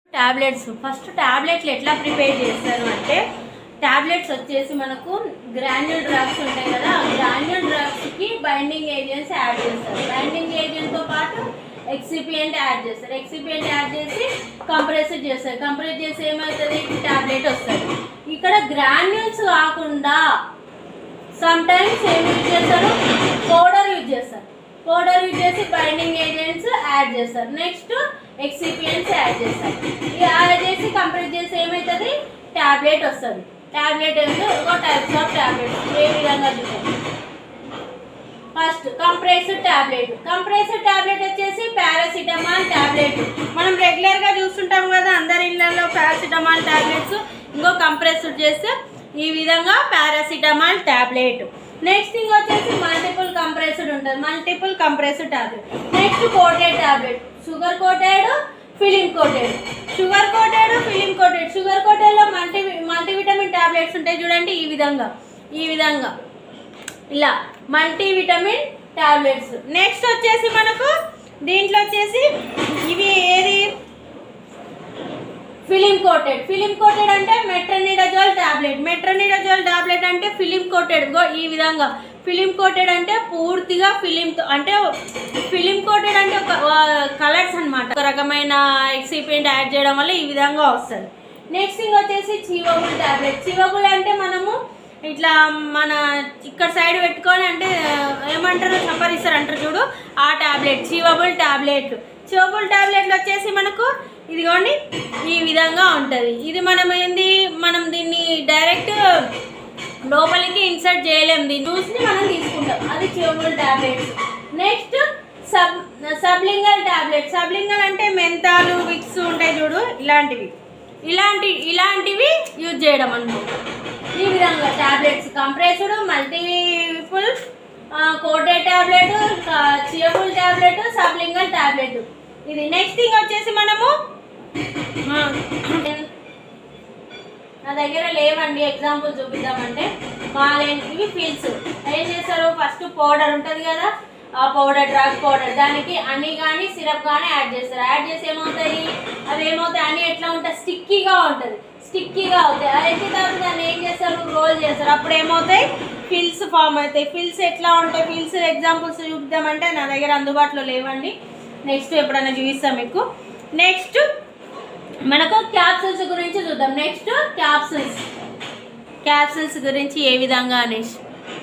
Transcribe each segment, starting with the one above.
tablets first టాబ్లెట్లు ఎట్లా prepare చేస్తారు అంటే టాబ్లెట్స్ వచ్చేసి మనకు గ్రాన్యూల్ డ్రగ్స్ ఉంటాయి కదా ఆ గ్రాన్యూల్ డ్రగ్స్కి బైండింగ్ ఏజెంట్స్ యాడ్ చేస్తారు బైండింగ్ ఏజెంట్తో పాటు ఎక్సిపియంట్ యాడ్ చేస్తారు ఎక్సిపియంట్ యాడ్ చేసి కంప్రెస్ చేస్తారు కంప్రెస్ చేసి ఏమవుతుంది టాబ్లెట్ వస్తుంది ఇక్కడ గ్రాన్యూల్స్ కాకుండా సమ్ టైమ్స్ ఏం యూజ్ చేస్తారు పౌడర్ యూజ్ చేస్తారు పౌడర్ యూజ్ చేసి బైండింగ్ ఏజెంట్స్ యాడ్ చేస్తారు నెక్స్ట్ ఎక్సిపియన్స్ యాడ్ చేస్తారు ఇది యాడ్ చేసి కంప్లీట్ చేసి ఏమవుతుంది టాబ్లెట్ వస్తుంది టాబ్లెట్ అంటే ఒక టైప్స్ ఆఫ్ టాబ్లెట్స్ ఏ విధంగా చూసాం first compressed tablet compressed tablet వచ్చేసి పారాసిటమాల్ టాబ్లెట్ మనం రెగ్యులర్ గా చూస్తుంటాం కదా అందరి ఇళ్ళల్లో పారాసిటమాల్ టాబ్లెట్స్ ఇంకో కంప్రెస్డ్ చేస్తే ఈ విధంగా పారాసిటమాల్ టాబ్లెట్ నెక్స్ట్ థింగ్ వచ్చేసి మల్టిపుల్ కంప్రెస్డ్ ఉంటుంది multiple compressed tablet next coated tablet sugar coated film coated sugar coated film coated sugar కోటెడ్లో మల్టీ మల్టీవిటమిన్ టాబ్లెట్స్ ఉంటాయి చూడండి ఈ విధంగా ఈ విధంగా ఇలా మల్టీవిటమిన్ టాబ్లెట్స్ నెక్స్ట్ వచ్చేసి మనకు దీంట్లో వచ్చేసి ఇవి ఏది ఫిలిం కోటెడ్ ఫిలిం కోటెడ్ అంటే మెట్రనిడజోల్ టాబ్లెట్ మెట్రనిడజోల్ టాబ్లెట్ అంటే ఫిలిం కోటెడ్ గో ఈ విధంగా ఫిలిం కోటెడ్ అంటే పూర్తిగా ఫిలింతో అంటే ఫిలిం కోటెడ్ అంటే ఒక కలర్స్ అన్నమాట ఒక రకమైన ఎక్సిపియంట్ యాడ్ చేయడం వల్ల ఈ విధంగా వస్తుంది నెక్స్ట్ థింగ్ వచ్చేసి చీవబుల్ టాబ్లెట్ చీవబుల్ అంటే మనము ఇట్లా మన ఇక్కడ సైడ్ పెట్టుకొని అంటే ఏమంటారు చప్పరిస్తారు అంటారు చూడు ఆ టాబ్లెట్ చీవబుల్ టాబ్లెట్ చీవబుల్ టాబ్లెట్లు వచ్చేసి మనకు ఇదిగోండి ఈ విధంగా ఉంటుంది ఇది మనం ఏంది మనం దీన్ని డైరెక్ట్ లోపలికి ఇన్సర్ట్ చేయలేము దీన్ని చూసి మనం తీసుకుంటాం అది chewable tablets next sub sublingual tablet sublingual అంటే మెంతాలు విక్స్ ఉంటాయి చూడు ఇలాంటివి ఇలాంటి ఇలాంటివి యూజ్ చేయడం అన్నమాట ఈ విధంగా tablets compressed multiple coated tablet chewable tablet sublingual tablet ఇది నెక్స్ట్ థింగ్ వచ్చేసి మనము ఆ, నా దగ్గర లేవండి ఎగ్జాంపుల్ చూపిద్దామంటే మాలేని ఇవి ఫీల్స్ ఏం చేస్తారు ఫస్ట్ పౌడర్ ఉంటుంది కదా ఆ పౌడర్ డ్రగ్ పౌడర్ దానికి అన్ని కానీ సిరప్ కానీ యాడ్ చేస్తారు యాడ్ చేసి ఏమవుతాయి అవి ఏమవుతాయి అన్ని ఎట్లా ఉంటాయి స్టిక్కీగా ఉంటుంది స్టిక్కీగా అవుతాయి అది ఎక్కిన తర్వాత దాన్ని ఏం చేస్తారు రోల్ చేస్తారు అప్పుడు ఏమవుతాయి ఫిల్స్ ఫామ్ అవుతాయి ఫిల్స్ ఎట్లా ఉంటాయి ఫిల్స్ ఎగ్జాంపుల్స్ చూపిద్దామంటే నా దగ్గర అందుబాటులో లేవండి నెక్స్ట్ ఎప్పుడైనా చూపిస్తాం మీకు నెక్స్ట్ మనకు క్యాప్సిల్స్ గురించి చూద్దాం నెక్స్ట్ క్యాప్సిల్స్ క్యాప్సిల్స్ గురించి ఏ విధంగా అనేసి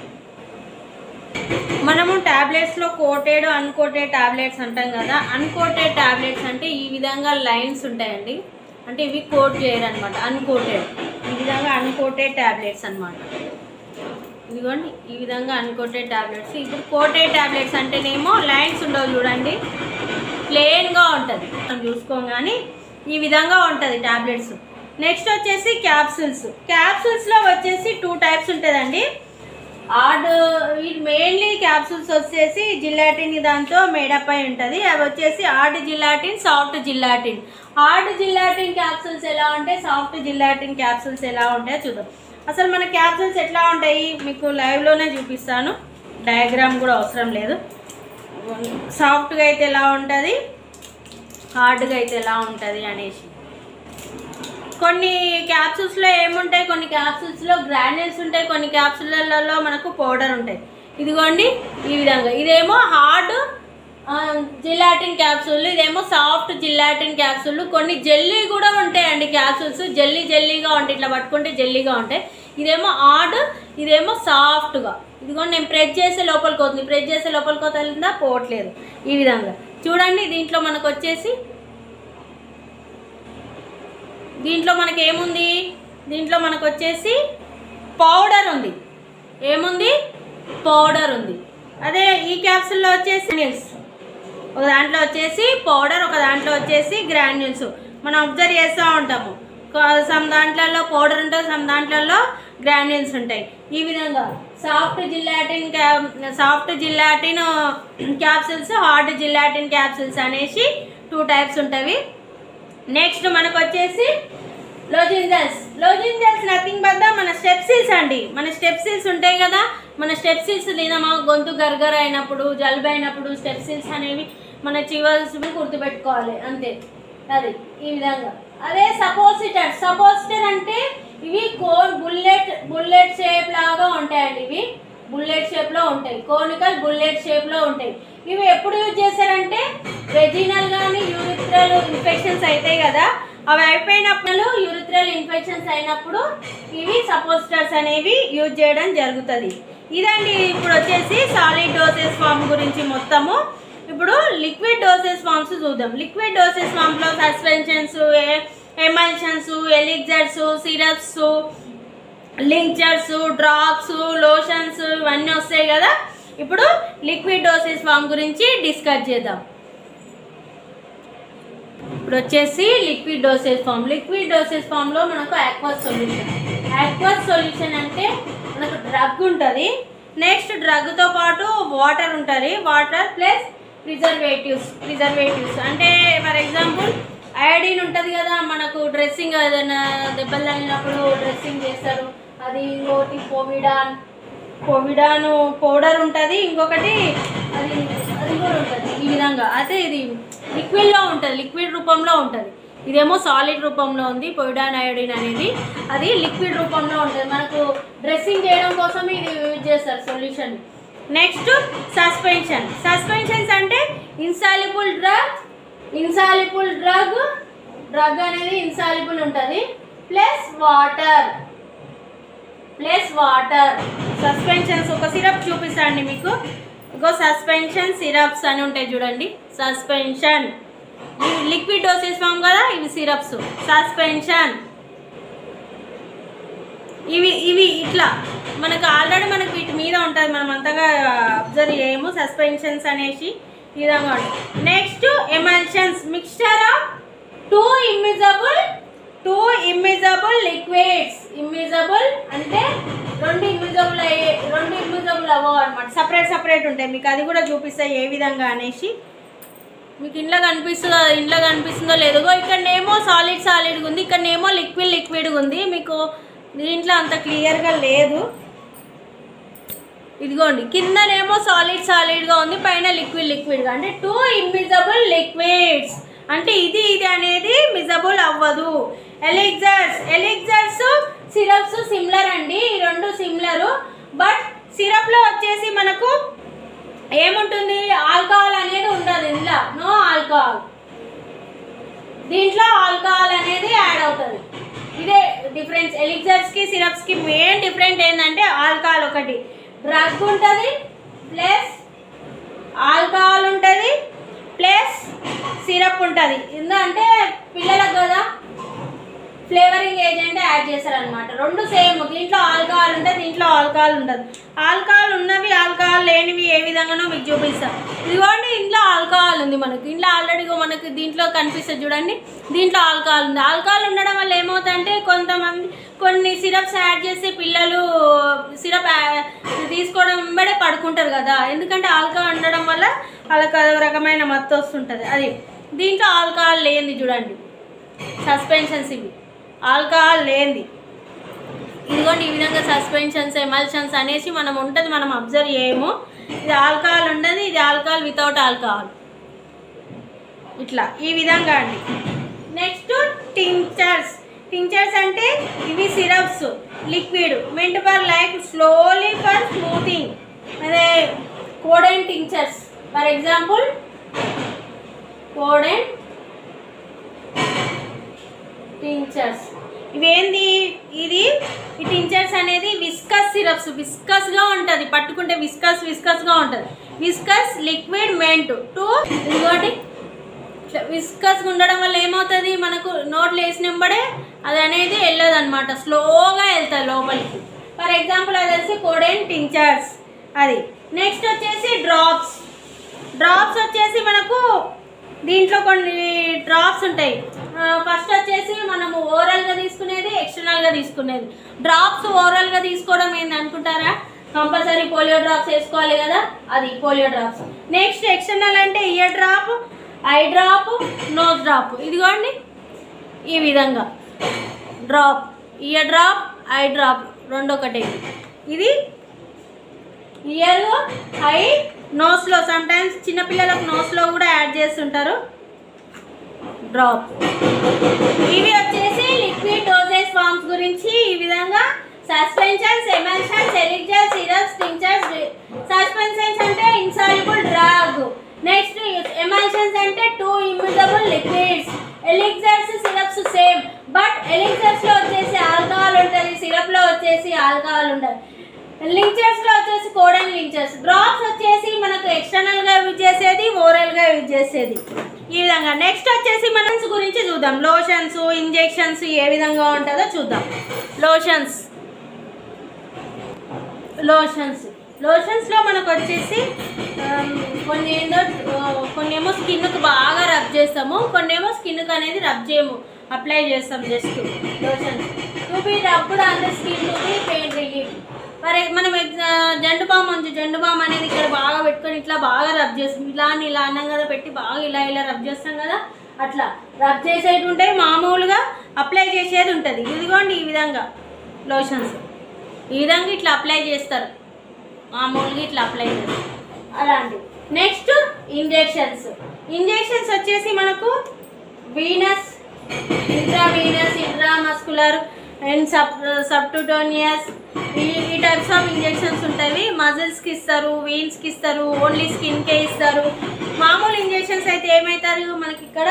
మనము టాబ్లెట్స్లో కోటెడ్ అన్కోటెడ్ టాబ్లెట్స్ అంటాం కదా అన్కోటెడ్ టాబ్లెట్స్ అంటే ఈ విధంగా లైన్స్ ఉంటాయండి అంటే ఇవి కోట్ చేయరు అనమాట అన్కోటెడ్ ఈ విధంగా అన్కోటెడ్ టాబ్లెట్స్ అన్నమాట ఇదిగోండి ఈ విధంగా అన్కోటెడ్ టాబ్లెట్స్ ఇప్పుడు కోటెడ్ టాబ్లెట్స్ అంటేనేమో లైన్స్ ఉండవు చూడండి ప్లెయిన్గా ఉంటుంది మనం చూసుకోగానే ఈ విధంగా ఉంటుంది టాబ్లెట్స్ నెక్స్ట్ వచ్చేసి క్యాప్సూల్స్ క్యాప్సూల్స్లో వచ్చేసి టూ టైప్స్ ఉంటుందండి ఆడ్ ఇది మెయిన్లీ క్యాప్సూల్స్ వచ్చేసి జిల్లాటిన్ దాంతో మేడప్ అయి ఉంటుంది అవి వచ్చేసి hard gelatin soft gelatin hard gelatin capsules ఎలా ఉంటాయి సాఫ్ట్ జిల్లాటిన్ క్యాప్సూల్స్ ఎలా ఉంటాయో చూద్దాం అసలు మన క్యాప్సూల్స్ ఎట్లా ఉంటాయి మీకు లైవ్లోనే చూపిస్తాను డయాగ్రామ్ కూడా అవసరం లేదు సాఫ్ట్గా అయితే ఎలా ఉంటుంది హార్డ్గా అయితే ఎలా ఉంటుంది అనేసి కొన్ని క్యాప్సూల్స్లో ఏముంటాయి కొన్ని క్యాప్సూల్స్లో గ్రాన్యూల్స్ ఉంటాయి కొన్ని క్యాప్సూల్లలో మనకు పౌడర్ ఉంటాయి ఇదిగోండి ఈ విధంగా ఇదేమో హార్డ్ జిలాటిన్ క్యాప్సూల్ ఇదేమో సాఫ్ట్ జిలాటిన్ క్యాప్సూల్ కొన్ని జెల్లీ కూడా ఉంటాయండి క్యాప్సూల్స్ జెల్లీ జెల్లీగా ఉంటాయి ఇట్లా పట్టుకుంటే జెల్లీగా ఉంటాయి ఇదేమో హార్డ్ ఇదేమో సాఫ్ట్గా ఇదిగోండి నేను ప్రెస్ చేసే లోపలికి పోతుంది ప్రెస్ చేసే లోపలికి పోతుందా పోవట్లేదు ఈ విధంగా చూడండి దీంట్లో మనకు వచ్చేసి దీంట్లో మనకి ఏముంది దీంట్లో మనకు వచ్చేసి పౌడర్ ఉంది ఏముంది పౌడర్ ఉంది అదే ఈ క్యాప్సూల్లో వచ్చేసి గ్రాన్యూల్స్ ఒక దాంట్లో వచ్చేసి పౌడర్ ఒక దాంట్లో వచ్చేసి గ్రాన్యూల్స్ మనం అబ్జర్వ్ చేస్తూ ఉంటాము సమ్ దాంట్లలో పౌడర్ ఉంటుంది సమ్ దాంట్లలో గ్రాన్యూల్స్ ఉంటాయి ఈ విధంగా soft gelatin soft gelatin capsules hard gelatin capsules అనేసి టూ టైప్స్ ఉంటాయి నెక్స్ట్ మనకు వచ్చేసి లోజింజల్స్ లోజింజల్స్ నథింగ్ బట్ మన స్టెప్సిల్స్ అండి మన స్టెప్సిల్స్ ఉంటాయి కదా మన స్టెప్సిల్స్ తినమా గొంతు గర్గర్ అయినప్పుడు జలుబు అయినప్పుడు స్టెప్సిల్స్ అనేవి మన చివర్స్ గుర్తుపెట్టుకోవాలి అంతే అది ఈ విధంగా అదే సపోజిటర్ సపోజిటర్ అంటే ఇవి కోన్ బుల్లెట్ బుల్లెట్ షేప్ లాగా ఉంటాయండి ఇవి బుల్లెట్ షేప్ లో ఉంటాయి కోనికల్ బుల్లెట్ షేప్ లో ఉంటాయి ఇవి ఎప్పుడు యూజ్ చేశారంటే వెజినల్ కానీ యూరిథ్రల్ ఇన్ఫెక్షన్స్ అవుతాయి కదా అవి అయిపోయినప్పుడు యూరిథ్రల్ ఇన్ఫెక్షన్స్ అయినప్పుడు ఇవి సపోజిటర్స్ అనేవి యూజ్ చేయడం జరుగుతుంది ఇదండి ఇప్పుడు వచ్చేసి సాలిడ్ డోసెస్ ఫామ్ గురించి మొత్తము ఇప్పుడు లిక్విడ్ డోసెస్ ఫామ్స్ చూద్దాం లిక్విడ్ డోసెస్ ఫామ్లో suspensions emulsions elixirs syrups tinctures drops lotions ఇవన్నీ వస్తాయి కదా ఇప్పుడు లిక్విడ్ డోసెస్ ఫామ్ గురించి డిస్కస్ చేద్దాం ఇప్పుడు వచ్చేసి liquid dosage form liquid dosage ఫామ్లో మనకు ఆక్వస్ సొల్యూషన్ ఆక్వస్ సొల్యూషన్ అంటే మనకు డ్రగ్ ఉంటుంది నెక్స్ట్ డ్రగ్తో పాటు వాటర్ ఉంటుంది వాటర్ ప్లస్ ప్రిజర్వేటివ్స్ ప్రిజర్వేటివ్స్ అంటే ఫర్ ఎగ్జాంపుల్ అయోడిన్ ఉంటుంది కదా మనకు డ్రెస్సింగ్ ఏదైనా దెబ్బలు తగిలినప్పుడు డ్రెస్సింగ్ చేస్తారు అది ఇంకోటి పోవిడాన్ కోవిడాను పౌడర్ ఉంటుంది ఇంకొకటి అది అది కూడా ఉంటుంది ఈ విధంగా అయితే ఇది లిక్విడ్లో ఉంటుంది లిక్విడ్ రూపంలో ఉంటుంది ఇదేమో సాలిడ్ రూపంలో ఉంది పొయిడాన్ అయోడిన్ అనేది అది లిక్విడ్ రూపంలో ఉంటుంది మనకు డ్రెస్సింగ్ చేయడం కోసం ఇది యూజ్ చేస్తారు సొల్యూషన్ నెక్స్ట్ సస్పెన్షన్ సస్పెన్షన్స్ అంటే insoluble drug insoluble drug drug అనేది ఇన్సాలిబుల్ ఉంటుంది plus water plus water suspensions ఒక సిరప్ చూపిస్తాండి మీకు ఇంకో సస్పెన్షన్ సిరప్స్ అని ఉంటాయి చూడండి సస్పెన్షన్ ఇవి లిక్విడ్ డోసెస్ ఫామ్ కదా ఇవి సిరప్స్ సస్పెన్షన్ ఇవి ఇవి ఇట్లా మనకు ఆల్రెడీ మనకు వీటి మీద ఉంటుంది మనం అంతగా అబ్జర్వ్ చేయము సస్పెన్షన్స్ అనేసి ఈ విధంగా ఉంటుంది next emulsions mixture of two immiscible two immiscible liquids immiscible అంటే రెండు ఇమ్మిజబుల్ అయ్యే రెండు ఇమ్మిజబుల్ అవ్వవు అనమాట సపరేట్ సపరేట్ ఉంటాయి మీకు అది కూడా చూపిస్తాయి ఏ విధంగా అనేసి మీకు ఇంట్లో కనిపిస్తుందో ఇంట్లో కనిపిస్తుందో లేదో ఇక్కడనేమో సాలిడ్ సాలిడ్గా ఉంది ఇక్కడనేమో లిక్విడ్ లిక్విడ్గా ఉంది మీకు దీంట్లో అంత క్లియర్గా లేదు ఇదిగోండి కిందనేమో సాలిడ్ సాలిడ్గా ఉంది పైన లిక్విడ్ లిక్విడ్గా అంటే టూ ఇన్విజబుల్ లిక్విడ్స్ అంటే ఇది ఇది అనేది మిజబుల్ అవ్వదు ఎలిగ్జర్స్ ఎలిగ్జర్స్ సిరప్స్ సిమిలర్ అండి ఈ రెండు సిమిలర్ బట్ సిరప్లో వచ్చేసి మనకు ఏముంటుంది ఆల్కహాల్ అనేది ఉండదు ఇందులో నో ఆల్కహాల్ దీంట్లో ఆల్కహాల్ అనేది యాడ్ అవుతుంది ఇదే డిఫరెన్స్ ఎలిక్సర్స్ కి సిరప్స్ కి మెయిన్ డిఫరెంట్ ఏంటంటే ఆల్కహాల్ ఒకటి డ్రగ్ ఉంటుంది ప్లస్ ఆల్కహాల్ ఉంటుంది ప్లస్ సిరప్ ఉంటుంది ఎందుకంటే పిల్లలకు కదా ఫ్లేవరింగ్ ఏజెంట్ యాడ్ చేశారనమాట రెండు సేమ్ దీంట్లో ఆల్కహాల్ ఉంటుంది దీంట్లో ఆల్కహాల్ ఉండదు ఆల్కహాల్ ఉన్నవి ఆల్కహాల్ లేనివి ఏ విధంగానో మీకు చూపిస్తాం ఇదిగోండి ఇంట్లో ఆల్కహాల్ ఉంది మనకి ఇంట్లో ఆల్రెడీ మనకి దీంట్లో కనిపిస్తుంది చూడండి దీంట్లో ఆల్కహాల్ ఉంది ఆల్కహాల్ ఉండడం వల్ల ఏమవుతుందంటే కొంతమంది కొన్ని సిరప్స్ యాడ్ చేసి పిల్లలు సిరప్ తీసుకోవడం వెంబడే పడుకుంటారు కదా ఎందుకంటే ఆల్కహాల్ ఉండడం వల్ల వాళ్ళకి అదొక రకమైన మత్తు వస్తుంటుంది అది దీంట్లో ఆల్కహాల్ లేనిది చూడండి సస్పెన్షన్స్ ఇవి ఆల్కహాల్ లేనిది ఇదిగోండి ఈ విధంగా సస్పెన్షన్స్ ఎమల్షన్స్ అనేసి మనం ఉంటుంది మనం అబ్జర్వ్ చేయము ఇది ఆల్కహాల్ ఉండదు ఇది ఆల్కహాల్ వితౌట్ ఆల్కహాల్ ఇట్లా ఈ విధంగా అండి నెక్స్ట్ టించర్స్ టించర్స్ అంటే ఇవి syrups liquid meant for like slowly for smoothing అదే codeine tinctures for example codeine tinctures ఇవేంది ఇది ఈ టించర్స్ అనేది విస్కస్ సిరప్స్ విస్కస్గా ఉంటుంది పట్టుకుంటే విస్కస్ విస్కస్గా ఉంటుంది విస్కస్ లిక్విడ్ మెంట్ టూ ఇంకోటి విస్కస్గా ఉండడం వల్ల ఏమవుతుంది మనకు నోట్లు వేసినంబడే అది అనేది వెళ్ళదు అనమాట స్లోగా వెళ్తుంది లోపలికి ఫర్ ఎగ్జాంపుల్ అది వచ్చి కోడెన్ టించర్స్ అది నెక్స్ట్ వచ్చేసి డ్రాప్స్ డ్రాప్స్ వచ్చేసి మనకు దీంట్లో కొన్ని డ్రాప్స్ ఉంటాయి ఫస్ట్ వచ్చేసి మనము ఓరల్గా తీసుకునేది ఎక్స్టర్నల్గా తీసుకునేది డ్రాప్స్ ఓరల్గా తీసుకోవడం ఏంది అనుకుంటారా కంపల్సరీ పోలియో డ్రాప్స్ వేసుకోవాలి కదా అది పోలియో డ్రాప్స్ నెక్స్ట్ ఎక్స్టర్నల్ అంటే ear drop eye drop nose drop ఇదిగోండి ఈ విధంగా drop ear drop eye drop రెండు ఒకటే ఇది ఇయర్ ఐ నోస్లో సమ్ టైమ్స్ చిన్నపిల్లలకు నోస్లో కూడా యాడ్ చేస్తుంటారు డ్రాప్ ఇవి వచ్చేసి లిక్విడ్ డోసేజ్ ఫార్మ్స్ గురించి ఈ విధంగా suspensions emulsions elixir syrups tinctures suspensions అంటే ఇన్సాల్యుబుల్ డ్రగ్ నెక్స్ట్ ఎమల్షన్స్ అంటే two immutable liquids elixirs syrups same but elixirs లో వచ్చేసి ఆల్కహాల్ ఉంటుంది సిరప్ లో వచ్చేసి ఆల్కహాల్ ఉంటుంది లించర్స్ లో వచ్చేసి కోడన్ లించర్స్ డ్రాప్స్ వచ్చేసి మనకు ఎక్స్టర్నల్ గా యూజ్ చేసేది ఓరల్ గా యూజ్ చేసేది ఈ విధంగా నెక్స్ట్ వచ్చేసి మనం గురించి చూద్దాం లోషన్స్ ఇంజెక్షన్స్ ఏ విధంగా ఉంటుందో చూద్దాం లోషన్స్ లోషన్స్ లోషన్స్ లో మనకు వచ్చేసి ఆమ్, కొన్ని ఏందో కొన్ని ఏమో స్కిన్కు బాగా రబ్ చేస్తాము కొన్ని ఏమో స్కిన్కి అనేది రబ్ చేయము అప్లై చేస్తాం just lotions to be rubbed on the skin to be pain relief మరి మనం ఎగ్జా జండు బామ్ ఉంది జండు బామ్ అనేది ఇక్కడ బాగా పెట్టుకొని ఇట్లా బాగా రబ్ చేస్తాం ఇలా అని ఇలా అన్నం కదా పెట్టి బాగా ఇలా ఇలా రబ్ చేస్తాం కదా అట్లా రబ్ చేసేది ఉంటాయి మామూలుగా అప్లై చేసేది ఉంటుంది ఇదిగోండి ఈ విధంగా లోషన్స్ ఈ విధంగా ఇట్లా అప్లై చేస్తారు మామూలుగా ఇట్లా అప్లై చేస్తారు అలాంటి నెక్స్ట్ ఇంజెక్షన్స్ ఇంజెక్షన్స్ వచ్చేసి మనకు venous intravenous intramuscular and sub subcutaneous ఈ ఈ టైప్స్ ఆఫ్ ఇంజెక్షన్స్ ఉంటాయి మజిల్స్కి ఇస్తారు వీన్స్కి ఇస్తారు ఓన్లీ స్కిన్కే ఇస్తారు మామూలు ఇంజెక్షన్స్ అయితే ఏమవుతారు మనకి ఇక్కడ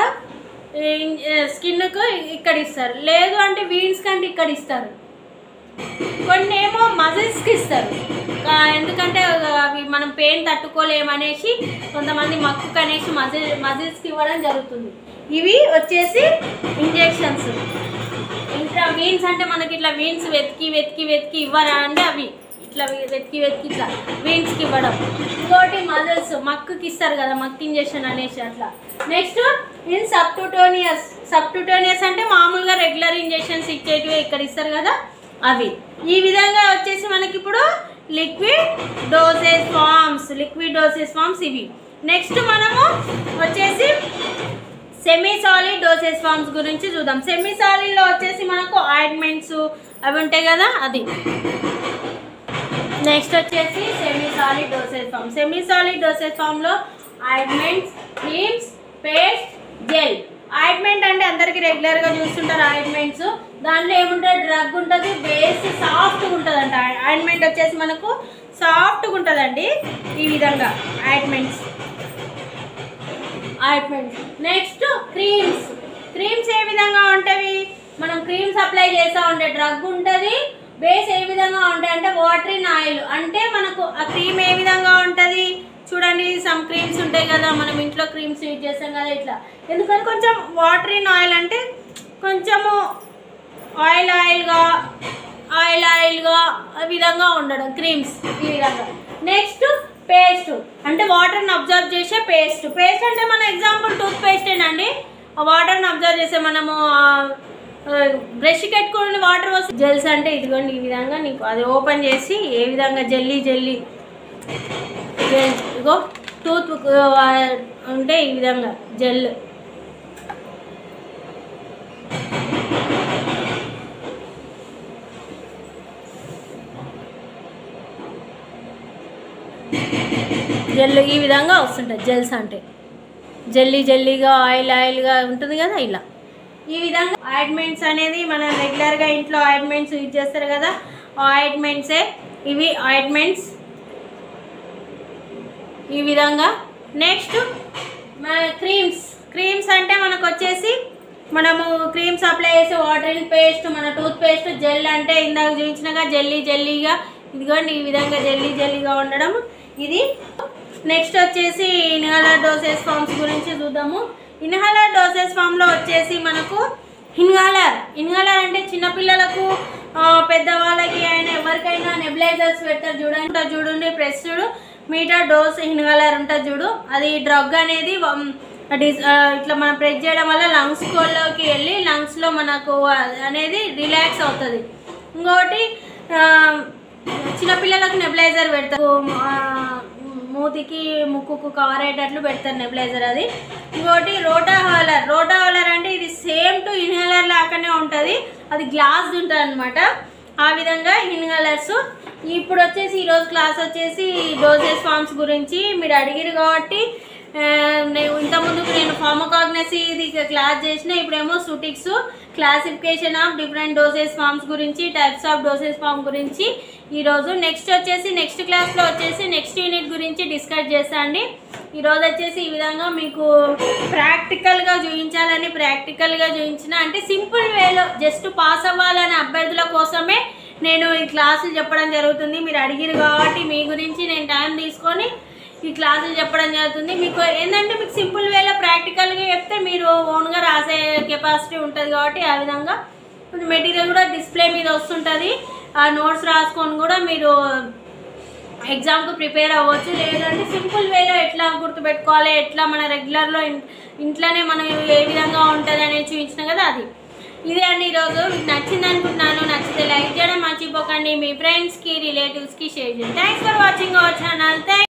స్కిన్కు ఇక్కడ ఇస్తారు లేదు అంటే వీన్స్ కంటే ఇక్కడ ఇస్తారు కొన్ని ఏమో మజిల్స్కి ఇస్తారు కా- ఎందుకంటే అవి మనం పెయిన్ తట్టుకోలేమనేసి కొంతమంది మక్కుకు అనేసి మజిల్ మజిల్స్కి ఇవ్వడం జరుగుతుంది ఇవి వచ్చేసి ఇంజెక్షన్స్ ఇంకా వీన్స్ అంటే మనకి ఇట్లా వీన్స్ వెతికి వెతికి వెతికి ఇవ్వరా అంటే అవి ఇట్లా వెతికి వెతికి ఇట్లా వీన్స్కి ఇవ్వడం ఇంకోటి మజిల్స్ మక్కుకి ఇస్తారు కదా మక్కు ఇంజెక్షన్ అనేసి అట్లా నెక్స్ట్ ఇన్ సబ్టుటోనియస్ సబ్టుటోనియస్ అంటే మామూలుగా రెగ్యులర్ ఇంజెక్షన్స్ ఇచ్చేటివి ఇక్కడ ఇస్తారు కదా అవి ఈ విధంగా వచ్చేసి మనకి ఇప్పుడు liquid dosage forms liquid dosage forms ఇవి నెక్స్ట్ మనము వచ్చేసి సెమీ సాలిడ్ డోసేజ్ ఫార్మ్స్ గురించి చూద్దాం సెమీ సాలిడ్లో వచ్చేసి మనకు ఆయింట్మెంట్స్ అవి ఉంటాయి కదా అది నెక్స్ట్ వచ్చేసి semi solid dosage form semi solid dosage ఫామ్లో ointments creams paste gel ointment అంటే అందరికి రెగ్యులర్గా చూస్తుంటారు ఆయింట్మెంట్స్ దాంట్లో ఏముంటుంది డ్రగ్ ఉంటుంది బేస్ సాఫ్ట్గా ఉంటుంది అంట ఆయింట్మెంట్ వచ్చేసి మనకు సాఫ్ట్గా ఉంటుందండి ఈ విధంగా ointments ointments next creams creams ఏ విధంగా ఉంటాయి మనం క్రీమ్స్ అప్లై చేస్తూ ఉంటే డ్రగ్ ఉంటుంది బేస్ ఏ విధంగా ఉంటాయి అంటే వాటరిన్ ఆయిల్ అంటే మనకు ఆ క్రీమ్ ఏ విధంగా ఉంటుంది చూడండి సమ్ క్రీమ్స్ ఉంటాయి కదా మనం ఇంట్లో క్రీమ్స్ యూజ్ చేస్తాం కదా ఇట్లా ఎందుకంటే కొంచెం వాటరిన్ ఆయిల్ అంటే కొంచెము ఆయిల్ ఆయిల్గా ఆయిల్ ఆయిల్గా ఆ విధంగా ఉండడం క్రీమ్స్ ఈ విధంగా నెక్స్ట్ పేస్ట్ అంటే వాటర్ని అబ్జర్వ్ చేసే పేస్ట్ పేస్ట్ అంటే మన ఎగ్జాంపుల్ టూత్ పేస్టేనండి ఆ వాటర్ని అబ్జర్వ్ చేసే మనము బ్రష్ కట్టుకుని వాటర్ వస్తే జెల్స్ అంటే ఇదిగోండి ఈ విధంగా నీకు అది ఓపెన్ చేసి ఏ విధంగా జెల్లీ జెల్లీ జెల్ ఇగో టూత్ ఉంటే ఈ విధంగా జెల్ జెల్ ఈ విధంగా వస్తుంటాయి జెల్స్ అంటే జెల్లీ జెల్లీగా ఆయిల్ ఆయిల్గా ఉంటుంది కదా ఇలా ఈ విధంగా ఆయింట్మెంట్స్ అనేది మనం రెగ్యులర్గా ఇంట్లో ఆయింట్మెంట్స్ యూజ్ చేస్తారు కదా ఆయింట్మెంట్సే ఇవి ఆయింట్మెంట్స్ ఈ విధంగా నెక్స్ట్ మన క్రీమ్స్ క్రీమ్స్ అంటే మనకు వచ్చేసి మనము క్రీమ్స్ అప్లై చేసే వాటర్ పేస్ట్ మన టూత్ పేస్ట్ జెల్ అంటే ఇందాక చూపించినగా జెల్లీ జెల్లీగా ఇదిగోండి ఈ విధంగా జెల్లీ జెల్లీగా ఉండడం ఇది నెక్స్ట్ వచ్చేసి ఇన్హేలర్ డోసెస్ ఫామ్స్ గురించి చూద్దాము ఇన్హేలర్ డోసెస్ ఫామ్లో వచ్చేసి మనకు ఇన్హేలర్ ఇన్హేలర్ అంటే చిన్నపిల్లలకు ఆ, పెద్దవాళ్ళకి అయినా ఎవరికైనా నెబిలైజర్స్ పెడతారు చూడండి ఉంటుంది చూడండి ప్రెస్ చూడు మీటర్ డోస్ ఇన్హేలర్ ఉంటుంది చూడు అది డ్రగ్ అనేది వమ్, డిస్- ఆ, ఇట్లా మనం ప్రెస్ చేయడం వల్ల లంగ్స్ లోకి వెళ్ళి లంగ్స్లో మనకు అనేది రిలాక్స్ అవుతుంది ఇంకోటి ఆ, చిన్నపిల్లలకు నెబిలైజర్ పెడతారు ఆ, మూతికి ముక్కుకు కవర్ అయ్యేటట్లు పెడతారు నెబిలైజర్ అది ఇంకోటి రోటా హాలర్ రోటా హాలర్ అంటే ఇది సేమ్ టు ఇన్హేలర్ లాగానే ఉంటుంది అది గ్లాస్ ఉంటుంది అనమాట ఆ విధంగా ఇన్హేలర్స్ ఇప్పుడు వచ్చేసి ఈరోజు క్లాస్ వచ్చేసి డోసెస్ ఫార్మ్స్ గురించి మీరు అడిగిరు కాబట్టి ఆ, నేను ఇంతకుముందుకు నేను ఫార్మకాగ్నసీ ఇది క్లాస్ చేసిన ఇప్పుడేమో సుటిక్స్ classification of different doses forms గురించి టైప్స్ ఆఫ్ డోసెస్ ఫార్మ్ గురించి ఈరోజు నెక్స్ట్ వచ్చేసి నెక్స్ట్ క్లాస్లో వచ్చేసి నెక్స్ట్ యూనిట్ గురించి డిస్కస్ చేస్తా అండి ఈరోజు వచ్చేసి ఈ విధంగా మీకు ప్రాక్టికల్గా చూపించాలని ప్రాక్టికల్గా చూపించిన అంటే సింపుల్ వేలో జస్ట్ పాస్ అవ్వాలనే అభ్యర్థుల కోసమే నేను ఈ క్లాసులు చెప్పడం జరుగుతుంది మీరు అడిగిరు కాబట్టి మీ గురించి నేను టైం తీసుకొని ఈ క్లాసులు చెప్పడం జరుగుతుంది మీకు ఏంటంటే మీకు సింపుల్ వేలో ప్రాక్టికల్గా చెప్తే మీరు ఓన్గా రాసే కెపాసిటీ ఉంటుంది కాబట్టి ఆ విధంగా మెటీరియల్ కూడా డిస్ప్లే మీద వస్తుంటుంది ఆ నోట్స్ రాసుకొని కూడా మీరు ఎగ్జామ్కు ప్రిపేర్ అవ్వచ్చు లేదంటే సింపుల్ వేలో ఎట్లా గుర్తుపెట్టుకోవాలి ఎట్లా మన రెగ్యులర్లో ఇంట్లోనే మనం ఏ విధంగా ఉంటుంది అనేది చూపించిన కదా అది ఇదే అండి ఈరోజు మీకు నచ్చింది అనుకుంటున్నాను నచ్చితే లైక్ చేయడం మర్చిపోకండి మీ ఫ్రెండ్స్కి రిలేటివ్స్కి షేర్ చేయండి thanks for watching our channel thank